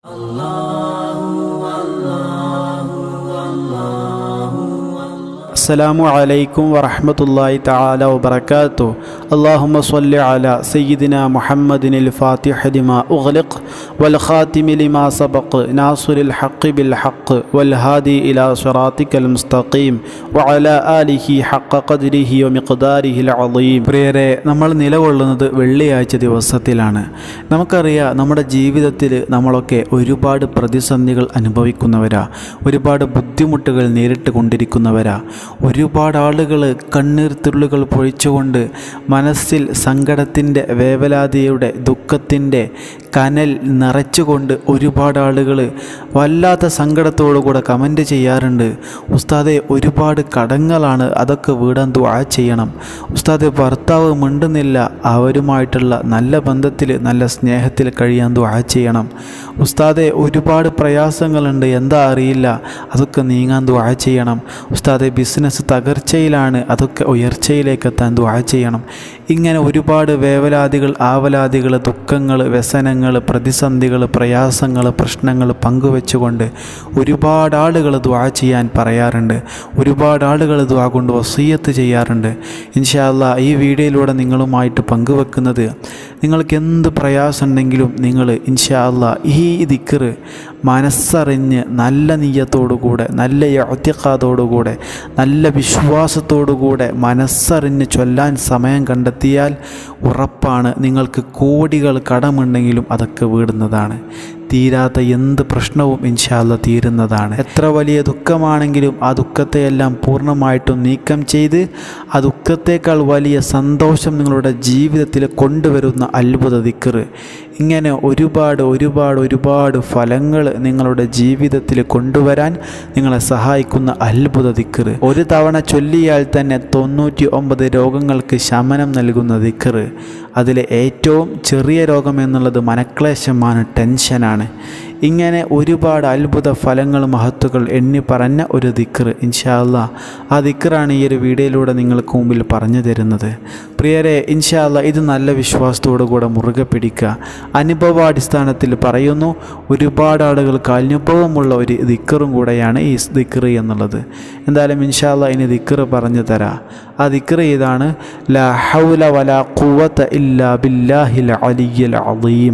السلام عليكم ورحمة الله تعالى وبركاته اللهم صل على سيدنا محمد الفاتح لما أغلق والخاتم لما سبق ناصر الحق بالحق والهادي إلى صراطك المستقيم وعلى آله حق قدره ومقداره العظيم പ്രിയരെ നമ്മൾ നിലകൊള്ളുന്നത് വെള്ളിയാഴ്ച ദിവസത്തിലാണ് നമുക്കറിയാം നമ്മുടെ ജീവിതത്തിൽ നമ്മളൊക്കെ ഒരുപാട് പ്രതിസന്ധികൾ അനുഭവിക്കുന്നവരാ ഒരുപാട് ബുദ്ധിമുട്ടുകൾ നേരിട്ട് കൊണ്ടിരിക്കുന്നവരാ ഒരുപാട് ആളുകൾ കണ്ണീർ തുള്ളുകൾ പൊഴിച്ചുകൊണ്ട് മനസ്സിൽ സങ്കടത്തിൻ്റെ വേവലാതിയുടെ ദുഃഖത്തിൻ്റെ കനൽ നിറച്ചുകൊണ്ട് ഒരുപാട് ആളുകൾ വല്ലാത്ത സങ്കടത്തോടു കൂടെ കമൻ്റ് ചെയ്യാറുണ്ട് ഉസ്താദെ ഒരുപാട് കടങ്ങളാണ് അതൊക്കെ വീടാൻ ദുആ ചെയ്യണം ഉസ്താദെ ഭർത്താവ് മിണ്ടുന്നില്ല അവരുമായിട്ടുള്ള നല്ല ബന്ധത്തിൽ നല്ല സ്നേഹത്തിൽ കഴിയാൻ ദുആ ചെയ്യണം ഉസ്താദെ ഒരുപാട് പ്രയാസങ്ങളുണ്ട് എന്താ അറിയില്ല അതൊക്കെ നീങ്ങാൻ ദുആ ചെയ്യണം ഉസ്താദെ ബിസിനസ് തകർച്ചയിലാണ് അതൊക്കെ ഉയർച്ചയിലേക്ക് എത്താൻ ദുആ ചെയ്യണം ഇങ്ങനെ ഒരുപാട് വേവലാതികൾ ആവലാതികൾ ദുഃഖങ്ങൾ വ്യസനങ്ങൾ പ്രതിസന്ധികൾ പ്രയാസങ്ങൾ പ്രശ്നങ്ങൾ പങ്കുവെച്ചുകൊണ്ട് ഒരുപാട് ആളുകൾ ദുആ ചെയ്യാൻ പറയാറുണ്ട് ഒരുപാട് ആളുകൾ ദുആ കൊണ്ട് വസീയത്ത് ചെയ്യാറുണ്ട് ഇൻഷാല്ല ഈ വീഡിയോയിലൂടെ നിങ്ങളുമായിട്ട് പങ്കുവെക്കുന്നത് നിങ്ങൾക്ക് എന്ത് പ്രയാസം ഉണ്ടെങ്കിലും നിങ്ങൾ ഇൻഷാല്ല ഈ ദിക്കറ് മനസ്സറിഞ്ഞ് നല്ല നീയത്തോടുകൂടെ നല്ല യൗത്യക്കാതോടുകൂടെ നല്ല വിശ്വാസത്തോടുകൂടെ മനസ്സറിഞ്ഞ് ചൊല്ലാൻ സമയം കണ്ടെത്തിയാൽ ഉറപ്പാണ് നിങ്ങൾക്ക് കോടികൾ കടമുണ്ടെങ്കിലും അതൊക്കെ വീടുന്നതാണ് തീരാത്ത എന്ത് പ്രശ്നവും ഇൻഷാല്ല തീരുന്നതാണ് എത്ര വലിയ ദുഃഖമാണെങ്കിലും ആ ദുഃഖത്തെയെല്ലാം പൂർണ്ണമായിട്ടും നീക്കം ചെയ്ത് ആ ദുഃഖത്തേക്കാൾ വലിയ സന്തോഷം നിങ്ങളുടെ ജീവിതത്തിൽ കൊണ്ടുവരുന്ന അത്ഭുത ദിക്കറ് ഇങ്ങനെ ഒരുപാട് ഒരുപാട് ഒരുപാട് ഫലങ്ങൾ നിങ്ങളുടെ ജീവിതത്തിൽ കൊണ്ടുവരാൻ നിങ്ങളെ സഹായിക്കുന്ന അത്ഭുത ദിക്കറ് ഒരു തവണ ചൊല്ലിയാൽ തന്നെ തൊണ്ണൂറ്റി ഒമ്പത് രോഗങ്ങൾക്ക് ശമനം നൽകുന്ന ദിക്കറ് അതിലെ ഏറ്റവും ചെറിയ രോഗം എന്നുള്ളത് മനക്ലേശമാണ് ടെൻഷനാണ് ഇങ്ങനെ ഒരുപാട് അത്ഭുത ഫലങ്ങൾ മഹത്തുക്കൾ എണ്ണി പറഞ്ഞ ഒരു ദിക്കർ ഇൻഷാല്ല ആ ദിക്കറാണ് ഈ ഒരു വീഡിയോയിലൂടെ നിങ്ങൾക്ക് മുമ്പിൽ പറഞ്ഞു തരുന്നത് പ്രിയരെ ഇൻഷാല്ല ഇത് നല്ല വിശ്വാസത്തോടു കൂടെ മുറുകെ പിടിക്കുക അനുഭവാടിസ്ഥാനത്തിൽ പറയുന്നു ഒരുപാട് ആളുകൾക്ക് അനുഭവമുള്ള ഒരു ദിക്കറും കൂടെയാണ് ഈ ദിക്കർ എന്നുള്ളത് എന്തായാലും ഇൻഷാല്ല ഇനി ദിക്കർ പറഞ്ഞു തരാം ആ ദിക്കർ ഇതാണ് ലാ ഹൗല വലാ ഖുവത ഇല്ലാ ബില്ലാഹിൽ അലിയൽ അലീം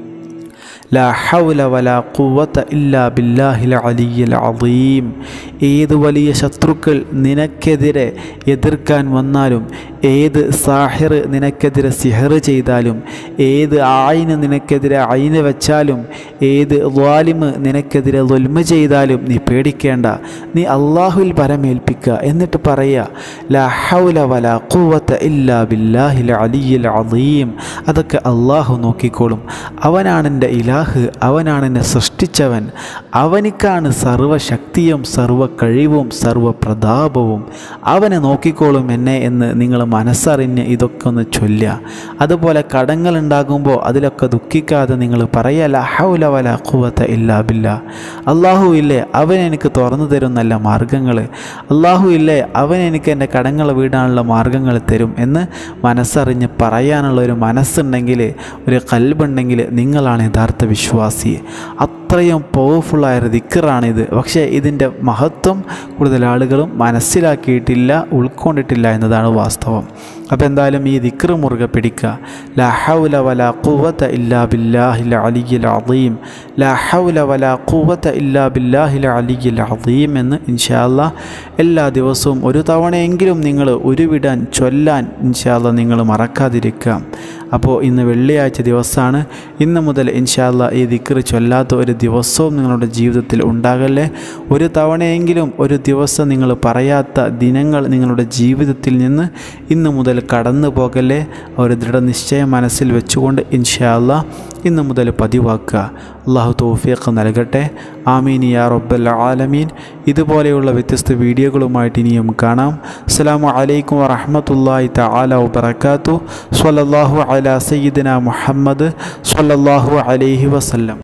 ലാ ഹൗല വലാ ഖുവത ഇല്ലാ ബില്ലാഹിൽ അലിയൽ അലീം ഏത് വലിയ ശത്രുക്കൾ നിനക്കെതിരെ എതിർക്കാൻ വന്നാലും ഏത് സാഹിർ നിനക്കെതിരെ സിഹർ ചെയ്താലും ഏത് ആയിന് നിനക്കെതിരെ അയിന് വെച്ചാലും ഏത് ദ്വാലിമ് നിനക്കെതിരെ തൊൽമ ചെയ്താലും നീ പേടിക്കേണ്ട നീ അള്ളാഹുവിൽ പരമേൽപ്പിക്കുക എന്നിട്ട് പറയുക ലാ ഹൗല വലാ ഖുവത ഇല്ലാ ബില്ലാഹിൽ അലിയൽ അലീം അതൊക്കെ അള്ളാഹു നോക്കിക്കോളും അവനാണ് എൻ്റെ ഇലാഹ് അവനാണ് എന്നെ സൃഷ്ടിച്ചവൻ അവനിക്കാണ് സർവശക്തിയും സർവ കഴിവും സർവ പ്രതാപവും അവനെ നോക്കിക്കോളും എന്നെ എന്ന് നിങ്ങൾ മനസ്സറിഞ്ഞ് ഇതൊക്കെ ഒന്ന് ചൊല്ലുക അതുപോലെ കടങ്ങൾ ഉണ്ടാകുമ്പോൾ അതിലൊക്കെ ദുഃഖിക്കാതെ നിങ്ങൾ പറയല ഹൗല വല ഖുവത്ത ഇല്ലാ ബില്ല അള്ളാഹു ഇല്ലേ അവൻ എനിക്ക് തുറന്നു തരും നല്ല മാർഗങ്ങൾ അള്ളാഹു ഇല്ലേ അവൻ എനിക്ക് എൻ്റെ കടങ്ങൾ വീടാനുള്ള മാർഗങ്ങൾ തരും എന്ന് മനസ്സറിഞ്ഞ് പറയാനുള്ള ഒരു മനസ്സുണ്ടെങ്കിൽ ഒരു കൽബുണ്ടെങ്കിൽ നിങ്ങളാണ് യഥാർത്ഥ വിശ്വാസി അത്രയും പവർഫുള്ളായ ദിക്കറാണിത് പക്ഷേ ഇതിൻ്റെ മഹത്വം കൂടുതൽ ആളുകളും മനസ്സിലാക്കിയിട്ടില്ല ഉൾക്കൊണ്ടിട്ടില്ല എന്നതാണ് വാസ്തവം അപ്പോൾ എന്തായാലും ഈ ദിക്ർ മുറുകെ പിടിക്കുക ലാ ഹൗല വലാ ഖുവത ഇല്ലാ ബില്ലാഹിൽ അലിയിൽ അലീം ലാ ഹൗല വലാ ഖുവത ഇല്ലാ ബില്ലാഹിൽ അലിയിൽ അലീം എന്ന് ഇൻഷാല്ല എല്ലാ ദിവസവും ഒരു തവണയെങ്കിലും നിങ്ങൾ ഉരുവിടാൻ ചൊല്ലാൻ ഇൻഷാല്ല നിങ്ങൾ മറക്കാതിരിക്കുക അപ്പോൾ ഇന്ന് വെള്ളിയാഴ്ച ദിവസമാണ് ഇന്ന് മുതൽ ഇൻഷാല്ല ഈ ദിക്ർ ചൊല്ലാത്ത ഒരു ദിവസവും നിങ്ങളുടെ ജീവിതത്തിൽ ഉണ്ടാകല്ലേ ഒരു തവണയെങ്കിലും ഒരു ദിവസം നിങ്ങൾ പറയാത്ത ദിനങ്ങൾ നിങ്ങളുടെ ജീവിതത്തിൽ നിന്ന് ഇന്ന് മുതൽ കടന്നു പോകല്ലേ ഒരു ദൃഢനിശ്ചയം മനസ്സിൽ വെച്ചുകൊണ്ട് ഇൻഷാല്ല ഇന്ന് മുതൽ പതിവാക്കുക അള്ളാഹു തൗഫീഖ് നൽകട്ടെ ആമീൻ യാ റബ്ബൽ ആലമീൻ ഇതുപോലെയുള്ള വ്യത്യസ്ത വീഡിയോകളുമായിട്ട് ഇനിയും കാണാം അസ്സലാമു അലൈക്കും വറഹ്മത്തുള്ളാഹി തആല വബറകാതുഹു സ്വല്ലല്ലാഹു അലാ സയ്യിദിന മുഹമ്മദ് സ്വല്ലല്ലാഹു അലൈഹി വസല്ലം